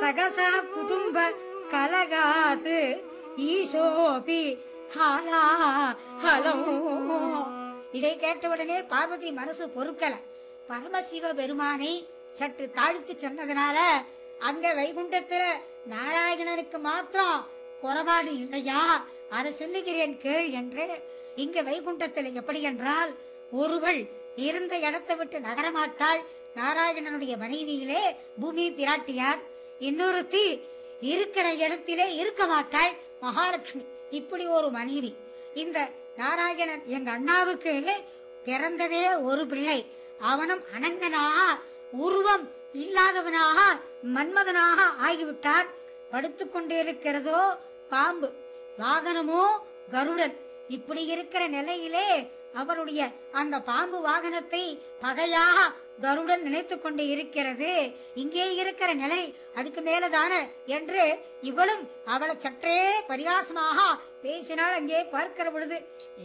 சகசா குடும்ப கலகாது ஈசோபி ஹாலா ஹலோ இதை கேட்டவுடனே பார்வதி மனசு பொறுக்கல பரமசிவ பெருமானை சற்று தாழ்த்து சொன்னதுனால அங்க வைகுண்டத்துல நாராயணனுக்கு மாத்திரம் குறைபாடு இல்லையா அதை சொல்லுகிறேன் கேள் என்று இங்க வைகுண்டத்துல எப்படி என்றால் ஒருவள் இருந்த இடத்தை விட்டு நகரமாட்டாள் நாராயணனுடைய மனைவியிலே பூமி பிராட்டியார் இன்னொருத்தி இருக்கிற இடத்திலே இருக்க மாட்டாள் மகாலட்சுமி இப்படி ஒரு மனைவி இந்த நாராயணன் எங்க அண்ணாவுக்கு பிறந்ததே ஒரு பிள்ளை அவனும் அனங்கனாக உருவம் இல்லாதவனாக மன்மதனாக ஆகிவிட்டான் படுத்துக் கொண்டிருக்கிறதோ பாம்பு வாகனமோ கருடன் இப்படி இருக்கிற நிலையிலே அவருடைய அந்த பாம்பு வாகனத்தை பகையாக கருடன் நினைத்து கொண்டு இருக்கிறது இங்கே இருக்கிற நிலை அதுக்கு மேலதான என்று இவளும் அவளை சற்றே பரியாசமாக பேசினாள் அங்கே பார்க்கிற பொழுது